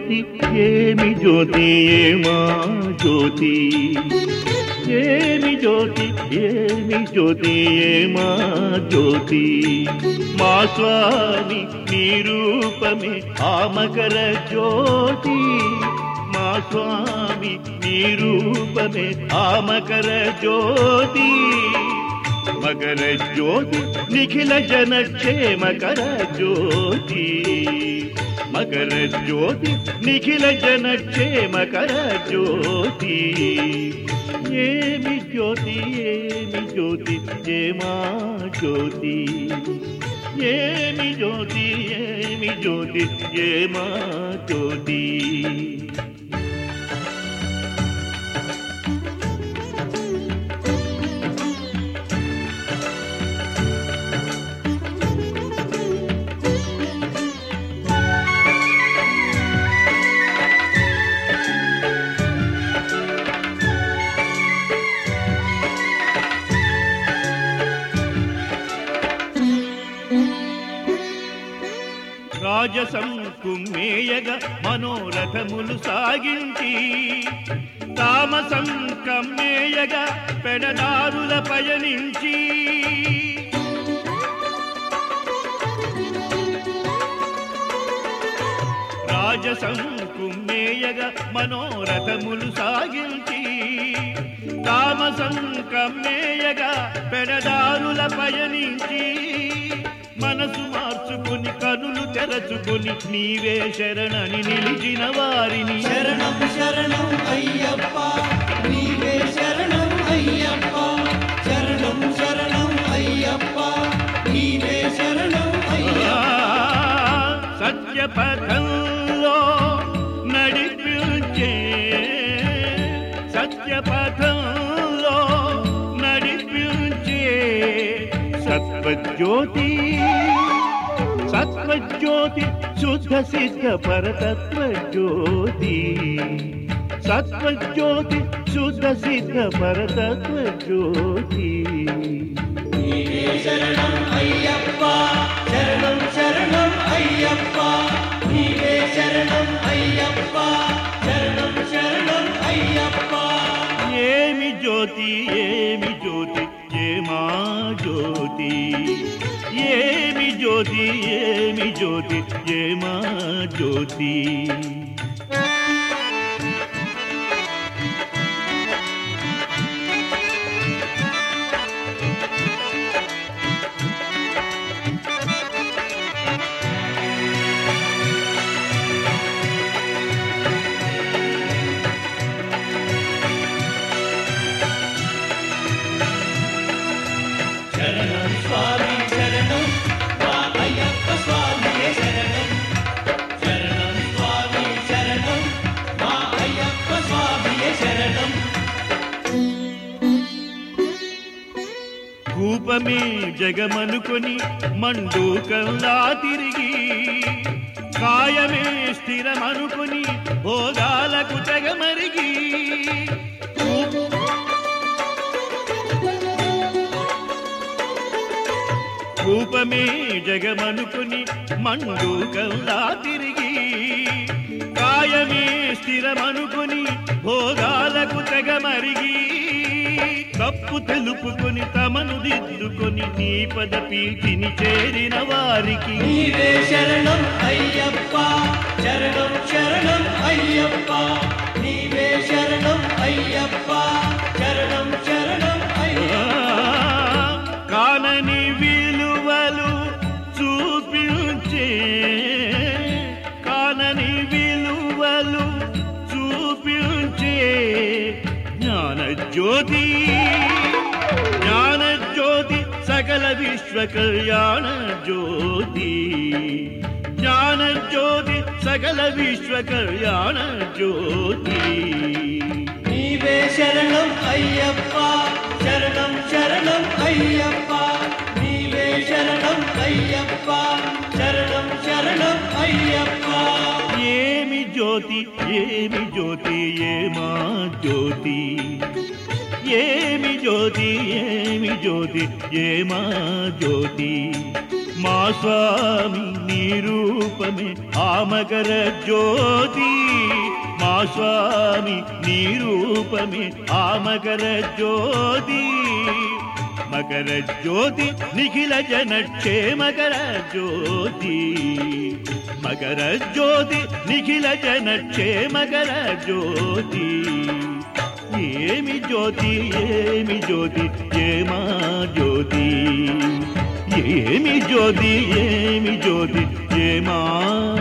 జ్యోతి ఏమి జ్యోతి ఏమా జ్యోతి ఏమి జ్యోతి ఏమి జ్యోతి ఏమా జ్యోతి మా స్వామి నీ రూపమే ఆ మకర జ్యోతి మా స్వామి నీ రూపమే ఆ మకర జ్యోతి మకర జ్యోతి నిఖిల జన క్షేమకర జ్యోతి మకర జ్యోతి నిఖిల జన క్షేమకర జ్యోతి ఏమి జ్యోతి ఏమి జ్యోతి ఏమా జ్యోతి ఏమి జ్యోతి ఏమి జ్యోతి ఏమా జ్యోతి రాజసం కుమ్మేయగ మనోరథములు సాగించి తామసం కమ్మేయగ పెడదారుల పయనించి రాజసం కుమ్మేయగ మనోరథములు సాగించి తామసం కమ్మేయగ పెడదారుల పయనించి మనసు మార్చుకుని కనులు తెరచుకుని నీవే శరణని నిలిచిన వారిని శరణం శరణం అయ్యప్ప నీవే శరణం అయ్యప్ప శరణం శరణం అయ్యప్ప నీవే శరణం అయ్యప్ప సత్యపథంలో నడిపించే సత్యపథంలో నడిపించే సత్వజ్యోతి సత్వజ్యోతి శుద్ధ సిద్ధ పరతత్వ జ్యోతి సత్వజ్యోతి శుద్ధ సిద్ధ పరతత్వ జ్యోతి నీవే శరణం అయ్యప్ప శరణం శరణం అయ్యప్ప నీవే శరణం అయ్యప్ప శరణం శరణం అయ్యప్ప ఏమి జ్యోతి ఏమి జ్యోతి ఏమా జ్యోతి ఏమి జ్యోతి ఏమి జ్యోతి ఏమా జ్యోతి శరణం స్వామి శరణం మా అయ్యప్ప స్వామియే శరణం శరణం స్వామి శరణం మా అయ్యప్ప స్వామియే శరణం కూపమే జగమనుకొని మండూకంలా తిరిగి కాయమే స్థిరమనుకొని భోగాలకు తెగమరిగి రూపమే జగమనుకుని మండూకంలా తిరిగి కాయమే స్థిరమనుకుని భోగాలకు తెగమరిగి తప్పు తెలుపుకొని తమను దిద్దుకొని నీ పద పీఠిని చేరిన వారికి నీవే శరణం అయ్యప్ప శరణం శరణం అయ్యప్ప నీవే శరణం అయ్యప్ప శరణం శరణం అయ్యప్ప కానని విలువలు చూపించే కానని విలువలు చూపించే జ్ఞాన జ్యోతి జ్ఞాన జ్యోతి సకల విశ్వ కళ్యాణ జ్యోతి జ్ఞాన జ్యోతి సకల విశ్వ కళ్యాణ జ్యోతి నీవే శరణం అయ్యప్ప శరణం శరణం అయ్యప్ప నీవే శరణం అయ్యప్ప శరణం శరణం అయ్యప్ప ఏమి జ్యోతి ఏమి జ్యోతి ఏమా జ్యోతి ఏమి జ్యోతి ఏమి జ్యోతి ఏమా జ్యోతి మా స్వామి నీ రూపమే ఆ మకర జ్యోతి మా స్వామి నీ రూపమే ఆ మకర జ్యోతి మకర జ్యోతి నిఖిల జన క్షేమకర జ్యోతి మకర జ్యోతి నిఖిల జన క్షేమకర జ్యోతి ఏమి జ్యోతి ఏమి జ్యోతి ఏమా జ్యోతి ఏమి జ్యోతి ఏమి జ్యోతి ఏమా